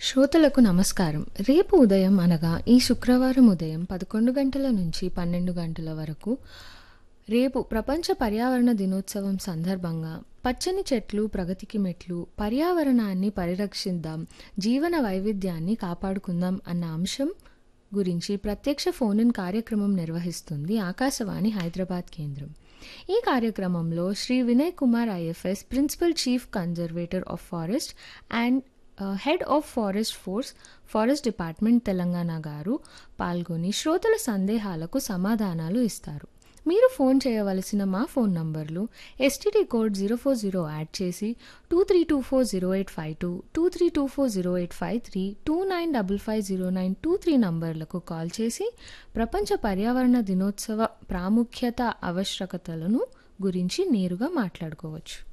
శ్రోతలకు నమస్కారం రేపు ఉదయం అనగా ఈ శుక్రవారం ఉదయం పదకొండు గంటల నుంచి పన్నెండు గంటల వరకు రేపు ప్రపంచ పర్యావరణ దినోత్సవం సందర్భంగా పచ్చని చెట్లు ప్రగతికి మెట్లు పర్యావరణాన్ని పరిరక్షిద్దాం జీవన వైవిధ్యాన్ని కాపాడుకుందాం అన్న అంశం గురించి ప్రత్యక్ష ఫోన్ ఇన్ కార్యక్రమం నిర్వహిస్తుంది ఆకాశవాణి హైదరాబాద్ కేంద్రం ఈ కార్యక్రమంలో Shri Vinay Kumar IFS principal chief conservator of forest and head of forest force forest department Telangana గారు పాల్గొని శ్రోతల సందేహాలకు సమాధానాలు ఇస్తారు మీరు ఫోన్ చేయవలసిన మా ఫోన్ నంబర్లు STD code zero four zero add చేసి two three two four zero eight five two two three two four zero eight five three two nine double five zero nine two three నంబర్లకు call చేసి ప్రపంచ పర్యావరణ దినోత్సవ ప్రాముఖ్యత ఆవశ్యకతలను గురించి నేరుగా మాట్లాడుకోవచ్చు